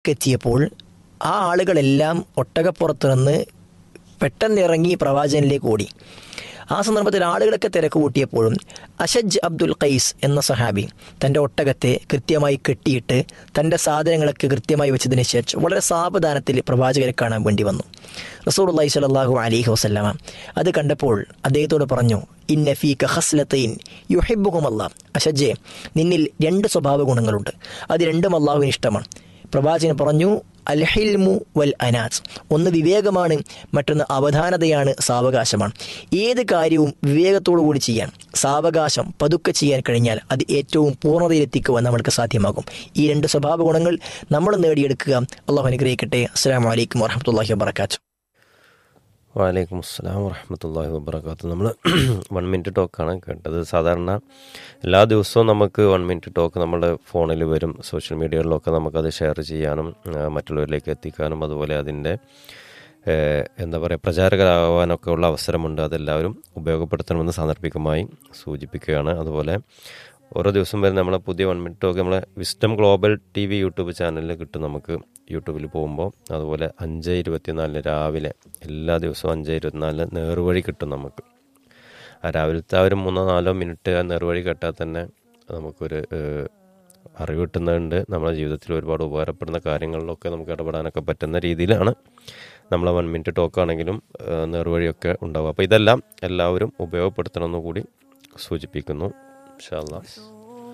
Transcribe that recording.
എത്തിയപ്പോൾ ആ ആളുകളെല്ലാം ഒട്ടകപ്പുറത്ത് നിന്ന് പെട്ടെന്ന് ഇറങ്ങി പ്രവാചകനിലേക്ക് ഓടി ആ സന്ദർഭത്തിൽ ആളുകളൊക്കെ തിരക്ക് കൂട്ടിയപ്പോഴും അഷജ് അബ്ദുൽ ഖൈസ് എന്ന സഹാബി തൻ്റെ ഒട്ടകത്തെ കൃത്യമായി കെട്ടിയിട്ട് തൻ്റെ സാധനങ്ങളൊക്കെ കൃത്യമായി വെച്ചതിന് ശേഷം വളരെ സാവധാനത്തിൽ പ്രവാചകരെ കാണാൻ വേണ്ടി വന്നു റസൂർ അള്ളഹി സ്വലല്ലാഹു അലിഹി വസ്ല്ലാമ അത് കണ്ടപ്പോൾ അദ്ദേഹത്തോട് പറഞ്ഞു ഇന്ന ഫീക ഹസ്ലത്തൈൻ യുഹിബുഹുമല്ല അഷജെ നിന്നിൽ രണ്ട് സ്വഭാവ ഗുണങ്ങളുണ്ട് അത് രണ്ടും അള്ളാഹുവിന് ഇഷ്ടമാണ് പ്രവാചകൻ പറഞ്ഞു അൽഹിൽമു വൽ അനാസ് ഒന്ന് വിവേകമാണ് മറ്റൊന്ന് അവധാനതയാണ് സാവകാശമാണ് ഏത് കാര്യവും വിവേകത്തോടു കൂടി ചെയ്യാൻ സാവകാശം പതുക്കെ ചെയ്യാൻ കഴിഞ്ഞാൽ അത് ഏറ്റവും പൂർണ്ണതയിലെത്തിക്കുവാൻ നമ്മൾക്ക് സാധ്യമാകും ഈ രണ്ട് സ്വഭാവ ഗുണങ്ങൾ നമ്മൾ നേടിയെടുക്കുക അള്ളാഹു അനുഗ്രഹിക്കട്ടെ അസ്സാം വലൈക്കും വാഹമത്തല്ലാഹി വാബർക്കാത്തു വാലൈക്കും അസ്സാം വറഹമത്തല്ലാഹി വബർക്കാത്തു നമ്മൾ വൺ മിനിറ്റ് ടോക്കാണ് കേട്ടത് സാധാരണ എല്ലാ ദിവസവും നമുക്ക് വൺ മിനിറ്റ് ടോക്ക് നമ്മുടെ ഫോണിൽ വരും സോഷ്യൽ മീഡിയകളിലൊക്കെ നമുക്കത് ഷെയർ ചെയ്യാനും ആ, മറ്റുള്ളവരിലേക്ക് എത്തിക്കാനും അതുപോലെ അതിൻ്റെ ഏഹ്, എന്താ പറയുക പ്രചാരകരാകാനൊക്കെ ഉള്ള അവസരമുണ്ട് അതെല്ലാവരും ഉപയോഗപ്പെടുത്തണമെന്ന് സാന്ദർഭികമായി സൂചിപ്പിക്കുകയാണ് അതുപോലെ ഓരോ ദിവസം വരുന്ന നമ്മളെ പുതിയ വൺ മിനിറ്റ് ടോക്ക് നമ്മളെ wisdom global T V YouTube ചാനലിൽ കിട്ടും നമുക്ക് യൂട്യൂബിൽ പോകുമ്പോൾ അതുപോലെ അഞ്ച് ഇരുപത്തിനാലിന് രാവിലെ എല്ലാ ദിവസവും അഞ്ച് ഇരുപത്തിനാലിന് നേർവഴി കിട്ടും നമുക്ക് ആ രാവിലത്തെ ആ ഒരു മൂന്നോ നാലോ മിനിറ്റ് ആ നേർവഴി കേട്ടാൽ തന്നെ നമുക്കൊരു ഏഹ്, അറിവ് കിട്ടുന്നുണ്ട് നമ്മുടെ ജീവിതത്തിൽ ഒരുപാട് ഉപകാരപ്പെടുന്ന കാര്യങ്ങളിലൊക്കെ നമുക്ക് ഇടപെടാനൊക്കെ പറ്റുന്ന രീതിയിലാണ് നമ്മളെ വൺ മിനിറ്റ് ടോക്കാണെങ്കിലും ഏഹ്, നേർവഴിയൊക്കെ ഉണ്ടാവും അപ്പോൾ ഇതെല്ലാം എല്ലാവരും ഉപയോഗപ്പെടുത്തണമെന്ന് കൂടി സൂചിപ്പിക്കുന്നു ഇൻഷാ അല്ലാ